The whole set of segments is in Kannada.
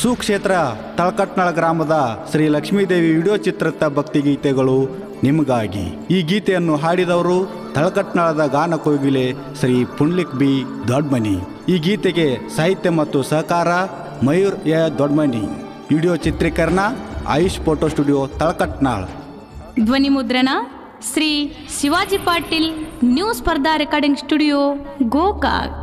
ಸುಕ್ಷೇತ್ರ ತಳಕಟ್ನಾಳ ಗ್ರಾಮದ ಶ್ರೀ ಲಕ್ಷ್ಮೀದೇವಿ ವಿಡಿಯೋ ಚಿತ್ರದ ಭಕ್ತಿಗೀತೆಗಳು ನಿಮಗಾಗಿ ಈ ಗೀತೆಯನ್ನು ಹಾಡಿದವರು ತಳಕಟ್ನಾಳದ ಗಾನ ಕೋಗಿಲೆ ಶ್ರೀ ಪುಂಡ್ಲಿಕ್ ಬಿ ದೊಡ್ಮನಿ ಈ ಗೀತೆಗೆ ಸಾಹಿತ್ಯ ಮತ್ತು ಸಹಕಾರ ಮಯೂರ್ ಎ ದೊಡ್ಮನಿ ವಿಡಿಯೋ ಚಿತ್ರೀಕರಣ ಆಯುಷ್ ಫೋಟೋ ಸ್ಟುಡಿಯೋ ತಳಕಟ್ನಾಳ್ ಧ್ವನಿ ಮುದ್ರಣ Shri Shivaji Patil new Spardha recording studio Gokak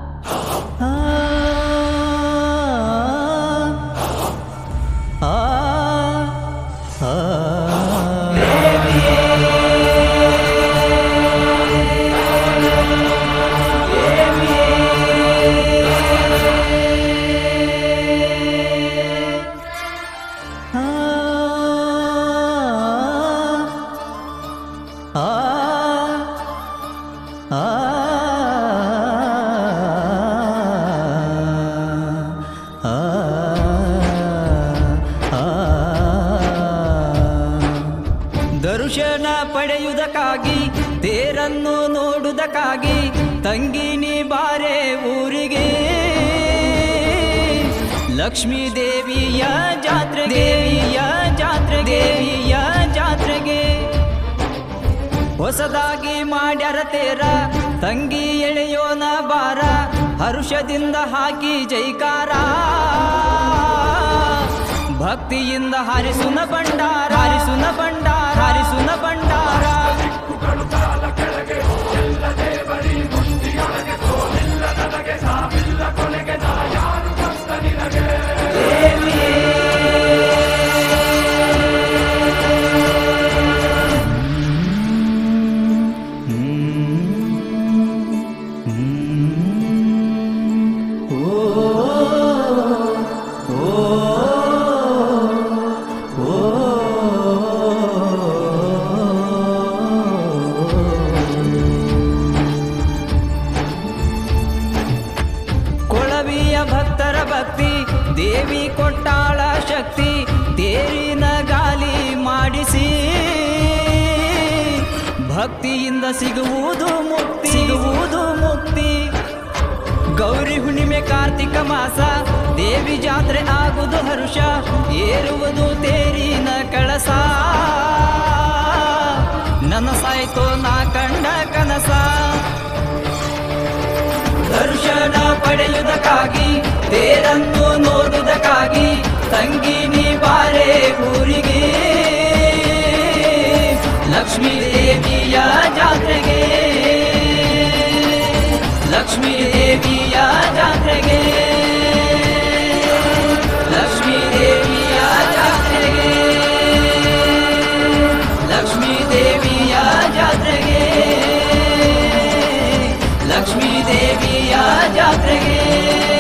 ದರ್ಶನ ಪಡೆಯುವುದಕ್ಕಾಗಿ ತೇರನ್ನು ನೋಡುವುದಕ್ಕಾಗಿ ತಂಗಿನಿ ಬಾರೆ ಊರಿಗೆ ಲಕ್ಷ್ಮೀ ದೇವಿಯ ಜಾತ್ರೆ ದೇವಿಯ ಜಾತ್ರೆ ದೇವಿಯ ಜಾತ್ರೆಗೆ ಹೊಸದಾಗಿ ಮಾಡ್ಯಾರ ತೇರ ತಂಗಿ ಎಳೆಯೋನ ಬಾರ ಹರುಷದಿಂದ ಹಾಕಿ ಜೈಕಾರ ಭಕ್ತಿಯಿಂದ ಹಾರಿಸುನ ಭಂಡಾರ ಹಾರಿಸುನ ಭಂಡಾರ ಹಾರಿಸುನ ಭಂಡಾರ ಕೊಳವಿಯ ಭಕ್ತರ ಭಕ್ತಿ ದೇವಿ ಕೊಟ್ಟಾಳ ಶಕ್ತಿ ತೇರಿನ ಗಾಲಿ ಮಾಡಿಸಿ ಭಕ್ತಿಯಿಂದ ಸಿಗುವುದು ಮುಕ್ತಿ ಸಿಗುವುದು ಮುಕ್ತಿ ಗೌರಿ ಹುಣ್ಣಿಮೆ ಕಾರ್ತಿಕ ಮಾಸ ದೇವಿ ಜಾತ್ರೆ ಆಗುವುದು ಹರುಷ ಏರುವುದು ತೇರಿನ ಕಳಸ ನನಸಾಯ್ತು ನಾ ಕಂಡ ಕನಸ ದರ್ಶನ ಪಡೆಯುವುದಕ್ಕಾಗಿ ತೇರನ್ನು ನೋಡುವುದಕ್ಕಾಗಿ ತಂಗಿನಿ ಬಾರೆ ಊರಿಗೆ ಲಕ್ಷ್ಮೀ ದೇವಿಯ ಜಾತ್ರೆಗೆ ಲಕ್ಷ್ಮೀ ದೇವಿಯ ಜಾತ್ರೆಗೆ ಲಕ್ಷ್ಮೀ ದೇವಿಯ ಜಾತ್ರೆಗೆ ಲಕ್ಷ್ಮೀ ದೇವಿಯ ಜಾತ್ರೆಗೆ ಲಕ್ಷ್ಮೀ ದೇವಿಯ ಜಾತ್ರೆಗೆ